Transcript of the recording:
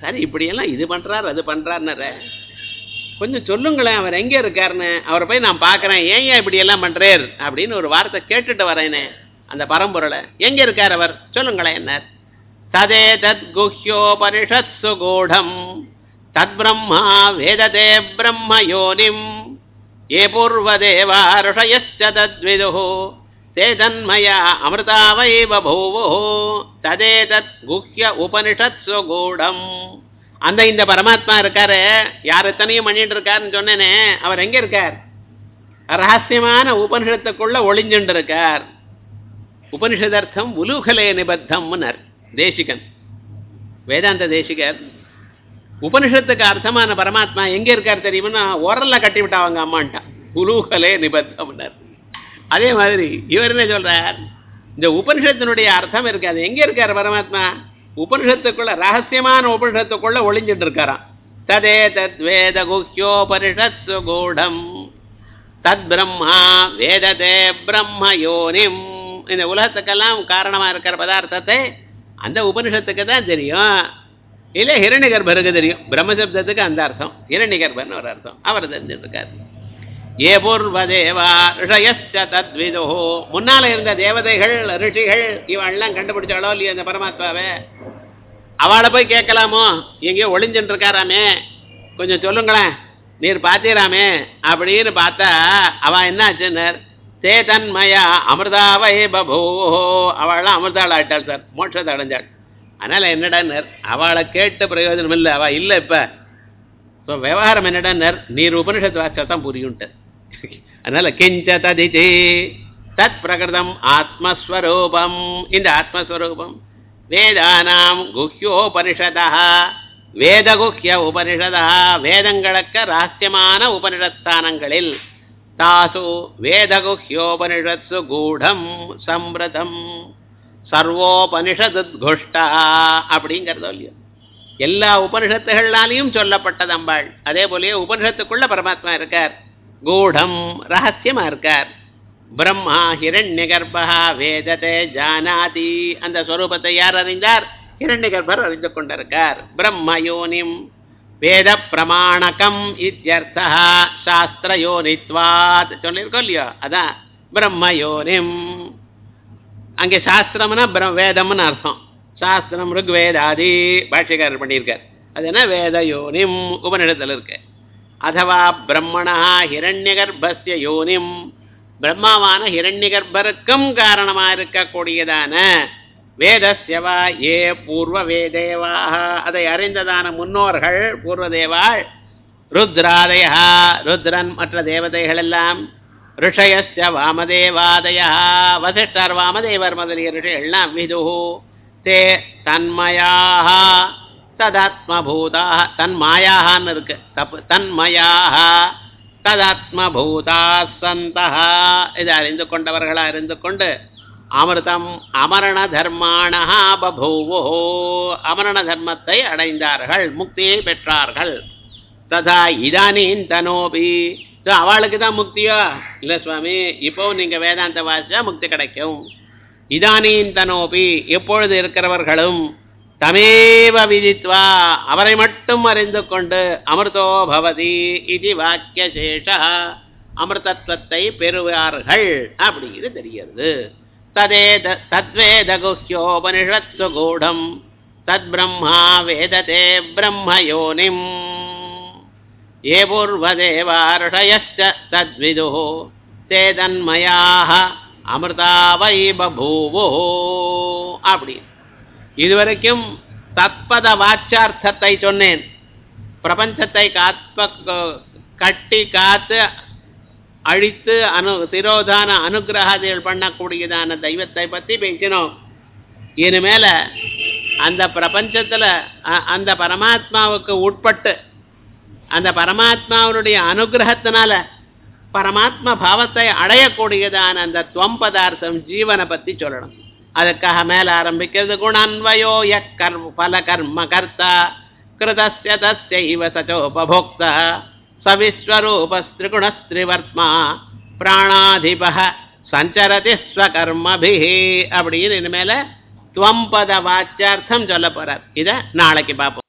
சரி இப்படியெல்லாம் இது பண்றார் அது பண்றாருன்னு கொஞ்சம் சொல்லுங்களேன் அவர் எங்கே இருக்காருன்னு அவரை போய் நான் பார்க்குறேன் ஏன் ஏன் இப்படி எல்லாம் பண்றேர் அப்படின்னு ஒரு வார்த்தை கேட்டுட்டு வரேனே அந்த பரம்பொருளை எங்கே இருக்கார் அவர் சொல்லுங்களேன் என்ன ததே தத் குஹ்யோபனிஷத் சுகூடம் தத் பிரம்மா வேததே பிரம்ம யோனிம் ஏ பூர்வதேவா ருஷயச்ச தத்விதுः ते தன்மயா அமிர்தா வை பபூவோ ததே தத் குஹ்ய உபனிஷத்சு கூடம் அந்த இந்த பரமாத்மா இருக்காரு யார் எத்தனையும் பண்ணிட்டு இருக்காருன்னு சொன்னேனே அவர் எங்க இருக்கார் ரகசியமான உபனிஷத்துக்குள்ள ஒளிஞ்சுண்டு இருக்கார் உபனிஷதர்த்தம் உலூகலே நிபத்தம்னர் தேசிகன் வேதாந்த தேசிகர் உபனிஷத்துக்கு அர்த்தமான பரமாத்மா எங்க இருக்கார் தெரியுமா உரல்ல கட்டி விட்டா அவங்க அம்மான்ட்டான் உலூகலே நிபத்தம்னர் அதே மாதிரி இவர் என்ன சொல்றார் இந்த உபனிஷத்தினுடைய அர்த்தம் இருக்காது எங்க இருக்கார் பரமாத்மா உபனிஷத்துக்குள்ள ரகசியமான உபனிஷத்துக்குள்ள ஒளிஞ்சிட்டு இருக்காராம் ததே தத் வேத குஹ்யோபனிஷத் சுகூடம் தத் பிரம்மா வேததே பிரம்ம யோனிம் இந்த உலகத்துக்கெல்லாம் காரணமா இருக்கிற பதார்த்தத்தை அந்த உபனிஷத்துக்கு தான் தெரியும் இல்லை ஹிரண்ய கர்ப்பருக்கு தெரியும் பிரம்மசப்தத்துக்கு அந்த அர்த்தம் ஹிரண்ய கர்ப்பர்னு ஒரு அர்த்தம் அவர் தெரிஞ்சுட்டு இருக்காரு ஏ பூர்வ தேவா ரிஷயச்ச தத்விதோ முன்னால இருந்த தேவதைகள் ரிஷிகள் இவெல்லாம் கண்டுபிடிச்சாலோ இல்லையோ அந்த பரமாத்மாவை அவளை போய் கேட்கலாமோ எங்கேயோ ஒளிஞ்சுட்டு இருக்காராமே கொஞ்சம் சொல்லுங்களேன் நீர் பார்த்தீராமே அப்படின்னு பார்த்தா அவ என்ன ஆச்சுன்னார் தே தன்மயா அமிர்தாவை பபூ அவள்லாம் அமிர்தாள் ஆயிட்டாள் சார் மோட்சத்தை அடைஞ்சாள் அதனால என்னடான்னார் அவளை கேட்டு பிரயோஜனம் இல்லை அவ இல்லை இப்ப ஸோ விவகாரம் என்னடான்னார் நீர் உபனிஷத்து வாச்சா தான் புரியும்ட்டு அதனால கிஞ்ச ததிதி தத் பிரகிருதம் ஆத்மஸ்வரூபம் இந்த ஆத்மஸ்வரூபம் வேதானாம் குஹ்யோபனிஷதா வேதகுஹ்ய உபனிஷதா வேதங்களுக்கு ரகசியமான உபனிஷஸ்தானங்களில் தாசு வேதகுஹ்யோபனிஷத்சு கூடம் சம்பிரதம் சர்வோபனிஷதுத்குஷ்டா அப்படிங்கிறதோ இல்லையோ எல்லா உபனிஷத்துகள்னாலையும் சொல்லப்பட்டது அம்பாள் அதே போலயே உபனிஷத்துக்குள்ள பரமாத்மா இருக்கார் கூடம் ரகசியமா இருக்கார் பிரம்மா ஹிரண்ய கர்ப்பா வேதத்தை ஜானாதி அந்த ஸ்வரூபத்தை யார் அறிந்தார் ஹிரண்ய கர்ப்பர் அறிந்து கொண்டிருக்கார் பிரம்ம யோனிம் வேத பிரமாணகம் இத்தியர்த்தா சாஸ்திர யோனித்வாத் சொல்லியிருக்கோம் இல்லையோ அதான் பிரம்ம யோனிம் அங்கே சாஸ்திரம்னா பிரம் வேதம்னு அர்த்தம் சாஸ்திரம் ருக்வேதாதி பாஷ்யக்காரர் பண்ணியிருக்கார் அது என்ன வேத யோனிம் உபனிடத்தில் இருக்கு அதுவா பிரம்மணா ஹிரண்ய கர்ப்பஸ்ய யோனிம் பிரம்மாவான ஹிரண்ய கர்ப்பருக்கும் காரணமாக இருக்கக்கூடியதான வேதஸ்யவா ஏ பூர்வ வேதேவாக அதை அறிந்ததான முன்னோர்கள் பூர்வதேவாள் ருத்ராதயா ருத்ரன் மற்ற தேவதைகள் எல்லாம் ரிஷயஸ்ய வாமதேவாதய வசிஷ்டர் வாமதேவர் முதலிய ரிஷிகள்லாம் விது தே தன்மயாக ததாத்மபூதாக தன்மாயாகன்னு இருக்கு தப்பு தன்மயாக ததாத்மபூதா சந்தா இதை அறிந்து கொண்டவர்களாக இருந்து கொண்டு அமிர்தம் அமரண தர்மாணா பபூவோ அமரண தர்மத்தை அடைந்தார்கள் முக்தியை பெற்றார்கள் ததா இதானீன் தனோபி அவளுக்கு தான் முக்தியோ இல்லை சுவாமி இப்போ நீங்கள் வேதாந்த வாசிச்சா முக்தி கிடைக்கும் இதானீன் தனோபி எப்பொழுது இருக்கிறவர்களும் தமேவ விதித்வா அவரை மட்டும் அறிந்து கொண்டு அமிர்தோ பவதி இது வாக்கிய சேஷ அமிர்தத்வத்தை பெறுவார்கள் அப்படிங்கிறது தெரிகிறது ததே தத்வேத குஹ்யோபனிஷத்சு கூடம் தத் பிரம்மா வேததே பிரம்ம யோனிம் ये पूर्वदेवार्षयश्च तद्विदुः ते தன்மயாக அமிர்தா வை பபூவோ அப்படி இதுவரைக்கும் தத்பத வாச்சார்த்தத்தை சொன்னேன் பிரபஞ்சத்தை காத்ப கட்டி காத்து அழித்து அனு திரோதான அனுகிரகாதிகள் பண்ணக்கூடியதான தெய்வத்தை பற்றி பேசினோம் இனிமேல அந்த பிரபஞ்சத்தில் அந்த பரமாத்மாவுக்கு உட்பட்டு அந்த பரமாத்மாவனுடைய அனுகிரகத்தினால பரமாத்மா பாவத்தை அடையக்கூடியதான அந்த துவம் பதார்த்தம் ஜீவனை பற்றி சொல்லணும் அதுக்காக மேலே ஆரம்பிக்கிறது குணான்வயோ யக்கர் பல கர்ம கர்த்தா கிருதஸ்ய தஸ்யைவ சச்சோபபோக்தா சவிஸ்வரூபஸ்திரிகுணஸ்திரிவர்த்மா பிராணாதிப சஞ்சரதி ஸ்வகர்மபிஹி அப்படின்னு இனிமேல துவம்பத வாச்சியார்த்தம் சொல்ல போறார் இதை நாளைக்கு பார்ப்போம்